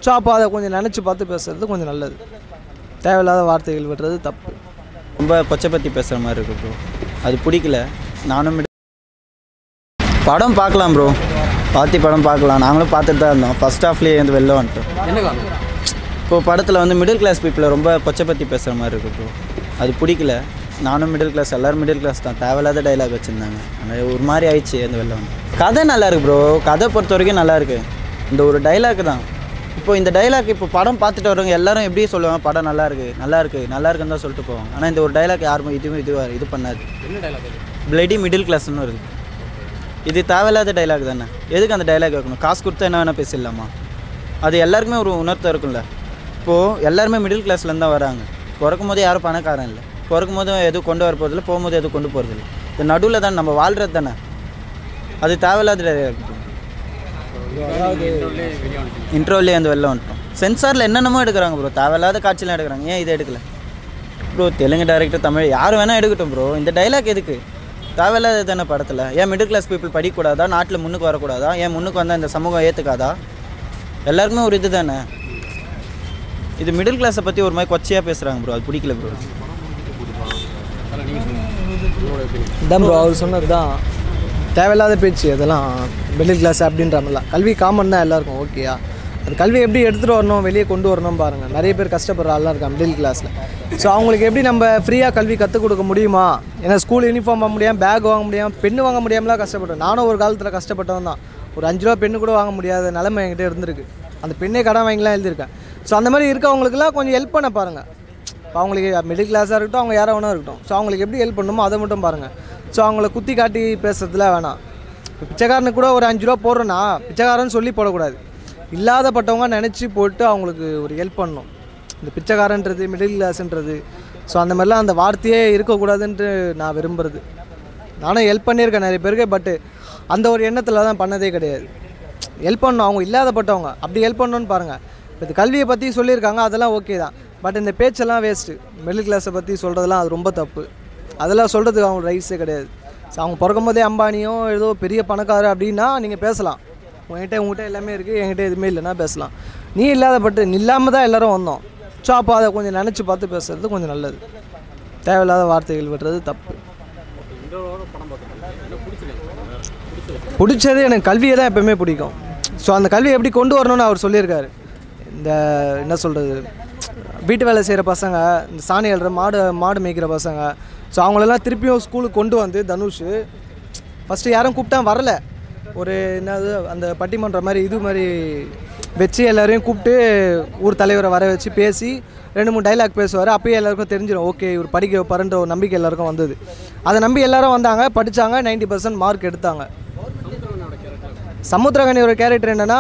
so அப்போ அதை கொஞ்சம் நினச்சி பார்த்து பேசுறது கொஞ்சம் நல்லது தேவையில்லாத வார்த்தைகள் விடுறது தப்பு ரொம்ப கொச்சை பற்றி பேசுகிற மாதிரி இருக்கு ப்ரோ அது பிடிக்கல நானும் மிடி- படம் பார்க்கலாம் ப்ரோ பாத்தி படம் பார்க்கலாம் நாங்களும் பார்த்துட்டு தான் இருந்தோம் ஃபஸ்ட் ஹாஃப்லேயே வந்து வெளில வந்துட்டோம் என்ன காரணம் இப்போ படத்தில் வந்து மிடில் கிளாஸ் பீப்புளை ரொம்ப கொச்சை பற்றி பேசுகிற மாதிரி இருக்கு ப்ரோ அது பிடிக்கல நானும் மிடில் கிளாஸ் எல்லோரும் மிடில் கிளாஸ் தான் தேவையில்லாத டைலாக் வச்சுருந்தாங்க அந்த ஒரு மாதிரி ஆயிடுச்சு அந்த வெளில வந்து கதை நல்லா இருக்கு ப்ரோ கதை பொறுத்த வரைக்கும் நல்லா இருக்கு இந்த ஒரு டைலாக் தான் இப்போ இந்த டைலாக் இப்போ படம் பார்த்துட்டு வரவங்க எல்லாரும் எப்படி சொல்லுவாங்க படம் நல்லா இருக்கு நல்லா இருக்கு நல்லா இருக்குன்னு தான் சொல்லிட்டு போவாங்க ஆனால் இந்த ஒரு டைலாக் யாரும் இதுவும் இது இது பண்ணாது என்ன டைலாக் அது பிளடி மிடில் கிளாஸ்னு வருது இது தேவையில்லாத டைலாக் தானே எதுக்கு அந்த டைலாக் வைக்கணும் காசு கொடுத்தா என்ன வேணால் பேசிடலாமா அது எல்லாருக்குமே ஒரு உணர்த்தம் இருக்கும்ல இப்போது எல்லாருமே மிடில் கிளாஸ்லேருந்து தான் வராங்க பிறக்கும் போது யாரும் பணக்காரன் இல்லை பிறக்கும் போதும் எதுவும் கொண்டு வர போகிறதில்ல போகும்போது எதுவும் கொண்டு போகிறதில்ல இது நடுவில் தானே நம்ம வாழ்கிறது தானே அது தேவையில்லாத டைலாக் இன்ட்ரோவிலே வந்து வெளில வந்துட்டோம் சென்சாரில் என்னென்னமோ எடுக்கிறாங்க ப்ரோ தேவையில்லாத காட்சிலாம் எடுக்கிறாங்க ஏன் இதை எடுக்கல ப்ரோ தெலுங்கு டேரக்டர் தமிழ் யார் வேணால் எடுக்கட்டும் ப்ரோ இந்த டைலாக் எதுக்கு தேவையில்லாத தானே படத்தில் ஏன் மிடில் கிளாஸ் பீப்புள் படிக்கக்கூடாதா நாட்டில் முன்னுக்கு வரக்கூடாதா ஏன் முன்னுக்கு வந்தால் இந்த சமூகம் ஏற்றுக்காதா எல்லாருக்குமே ஒரு இது தானே இது மிடில் கிளாஸை பற்றி ஒரு மாதிரி கொச்சையாக பேசுகிறாங்க ப்ரோ அது பிடிக்கல ப்ரோ இதான் ப்ரோ அவர் சொன்னது தான் தேவையில்லாத பேச்சு அதெல்லாம் மிடில் கிளாஸ் அப்படின்ற மாதிரிலாம் கல்வி காமன் தான் எல்லாருக்கும் ஓகேயா அது கல்வி எப்படி எடுத்துகிட்டு வரணும் வெளியே கொண்டு வரணும் பாருங்கள் நிறைய பேர் கஷ்டப்படுற ஆள்லாம் இருக்காங்க மிடில் கிளாஸில் ஸோ அவங்களுக்கு எப்படி நம்ம ஃப்ரீயாக கல்வி கற்றுக் கொடுக்க முடியுமா ஏன்னா ஸ்கூல் யூனிஃபார்ம் வாங்க முடியாமல் பேக் வாங்க முடியாமல் பெண்ணு வாங்க முடியாமலாம் கஷ்டப்பட்டேன் நானும் ஒரு காலத்தில் கஷ்டப்பட்டவன் தான் ஒரு அஞ்சு ரூபா பெண்ணு கூட வாங்க முடியாத நிலைமை என்கிட்ட இருந்திருக்கு அந்த பெண்ணே கடன் வாங்கிலாம் எழுதியிருக்கேன் ஸோ அந்த மாதிரி இருக்கவங்களுக்குலாம் கொஞ்சம் ஹெல்ப் பண்ண பாருங்கள் இப்போ அவங்களுக்கு மிடில் கிளாஸாக இருக்கட்டும் அவங்க யாராக வேணா இருக்கட்டும் ஸோ அவங்களுக்கு எப்படி ஹெல்ப் பண்ணுமோ அதை மட்டும் பாருங்கள் ஸோ அவங்கள குத்தி காட்டி பேசுறதுல வேணாம் இப்போ பிச்சைக்காரனுக்கு கூட ஒரு அஞ்சு ரூபா போடுறேன்னா பிச்சைக்காரன்னு சொல்லி போடக்கூடாது இல்லாதப்பட்டவங்க நினச்சி போட்டு அவங்களுக்கு ஒரு ஹெல்ப் பண்ணணும் இந்த பிச்சைக்காரன்றது மிடில் கிளாஸ்ன்றது ஸோ அந்த மாதிரிலாம் அந்த வார்த்தையே இருக்கக்கூடாதுன்ட்டு நான் விரும்புகிறது நானும் ஹெல்ப் பண்ணியிருக்கேன் நிறைய பேருக்கு பட்டு அந்த ஒரு எண்ணத்தில் தான் பண்ணதே கிடையாது ஹெல்ப் பண்ணணும் அவங்க இல்லாதப்பட்டவங்க அப்படி ஹெல்ப் பண்ணணும்னு பாருங்கள் இப்போ இது கல்வியை பற்றி சொல்லியிருக்காங்க அதெல்லாம் ஓகே தான் பட் இந்த பேச்செல்லாம் வேஸ்ட்டு மிடில் கிளாஸை பற்றி சொல்கிறதெல்லாம் அது ரொம்ப தப்பு அதெல்லாம் சொல்கிறதுக்கு அவங்க ரைட்ஸே கிடையாது ஸோ அவங்க பிறக்கும் போதே அம்பானியோ ஏதோ பெரிய பணக்காரர் அப்படின்னா நீங்கள் பேசலாம் உங்ககிட்ட உங்ககிட்ட எல்லாமே இருக்குது என்கிட்ட எதுவுமே இல்லைன்னா பேசலாம் நீ இல்லாதப்பட்டு நீ இல்லாமல் தான் எல்லோரும் வந்தோம் ஸோ அப்போ அதை கொஞ்சம் நினச்சி பார்த்து பேசுறது கொஞ்சம் நல்லது தேவையில்லாத வார்த்தைகள் விடுறது தப்பு பிடிச்சது எனக்கு கல்வியை தான் எப்பவுமே பிடிக்கும் ஸோ அந்த கல்வியை எப்படி கொண்டு வரணும்னு அவர் சொல்லியிருக்காரு இந்த என்ன சொல்கிறது வீட்டு வேலை செய்கிற பசங்க இந்த சாணி எழுற மாடு மாடு மேய்க்கிற பசங்க ஸோ அவங்களெல்லாம் திருப்பியும் ஸ்கூலுக்கு கொண்டு வந்து தனுஷ் ஃபஸ்ட்டு யாரும் கூப்பிட்டா வரல ஒரு என்னது அந்த பட்டிமன்றம் மாதிரி இது மாதிரி வச்சு எல்லாரையும் கூப்பிட்டு ஊர் தலைவரை வர வச்சு பேசி ரெண்டு மூணு டைலாக் பேசுவார் அப்பயே எல்லாருக்கும் தெரிஞ்சிடும் ஓகே இவர் படிக்க வைப்பாருன்ற ஒரு நம்பிக்கை எல்லாருக்கும் வந்தது அதை நம்பி எல்லாரும் வந்தாங்க படித்தாங்க 90% பர்சன்ட் மார்க் எடுத்தாங்க சமுத்திரகனியோட கேரக்டர் என்னென்னா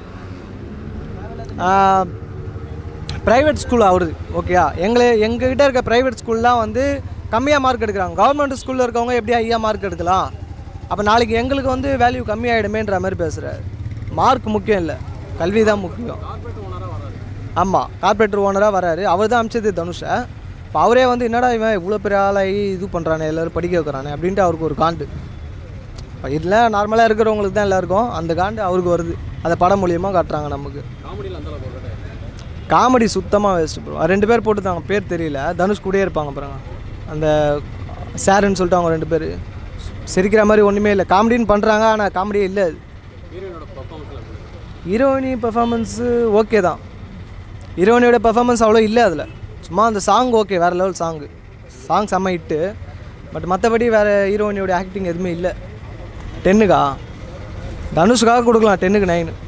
ப்ரைவேட் ஸ்கூல் அவருது ஓகேயா எங்களை எங்ககிட்ட இருக்க ப்ரைவேட் ஸ்கூல்லாம் வந்து கம்மியாக மார்க் எடுக்கிறாங்க கவர்மெண்ட் ஸ்கூலில் இருக்கவங்க எப்படி ஐயா மார்க் எடுக்கலாம் அப்போ நாளைக்கு எங்களுக்கு வந்து வேல்யூ கம்மியாயிடுமேன்ற மாதிரி பேசுகிறார் மார்க் முக்கியம் இல்லை கல்வி தான் முக்கியம் ஆமாம் கார்பரேட்டர் ஓனராக வராரு அவர் தான் அமிச்சது தனுஷை இப்போ அவரே வந்து என்னடா இவன் இவ்வளோ பெரிய ஆளாகி இது பண்ணுறானே எல்லோரும் படிக்க வைக்கிறானே அப்படின்ட்டு அவருக்கு ஒரு காண்டு இப்போ இதில் நார்மலாக இருக்கிறவங்களுக்கு தான் எல்லாருக்கும் அந்த காண்டு அவருக்கு வருது அதை படம் மூலியமாக காட்டுறாங்க நமக்கு காமெடியில் அந்த அளவுக்கு வருது காமெடி சுத்தமாக வேஸ்ட் ப்ரோ ரெண்டு பேர் போட்டுருந்தாங்க பேர் தெரியல தனுஷ் கூடயே இருப்பாங்க பாருங்க அந்த சாருன்னு சொல்லிட்டு அவங்க ரெண்டு பேர் சிரிக்கிற மாதிரி ஒன்றுமே இல்லை காமெடின்னு பண்ணுறாங்க ஆனால் காமெடியே இல்லை அது ஹீரோயினோட பர்ஃபார்மன்ஸ்லாம் ஹீரோயினி பெர்ஃபார்மன்ஸு ஓகே தான் ஹீரோயினியோட பெர்ஃபார்மன்ஸ் அவ்வளோ இல்லை அதில் சும்மா அந்த சாங் ஓகே வேறு லெவல் சாங்கு சாங் செம்ம ஹிட்டு பட் மற்றபடி வேறு ஹீரோயினியோட ஆக்டிங் எதுவுமே இல்லை டென்னுக்கா தனுஷுக்காக கொடுக்கலாம் டென்னுக்கு நைனு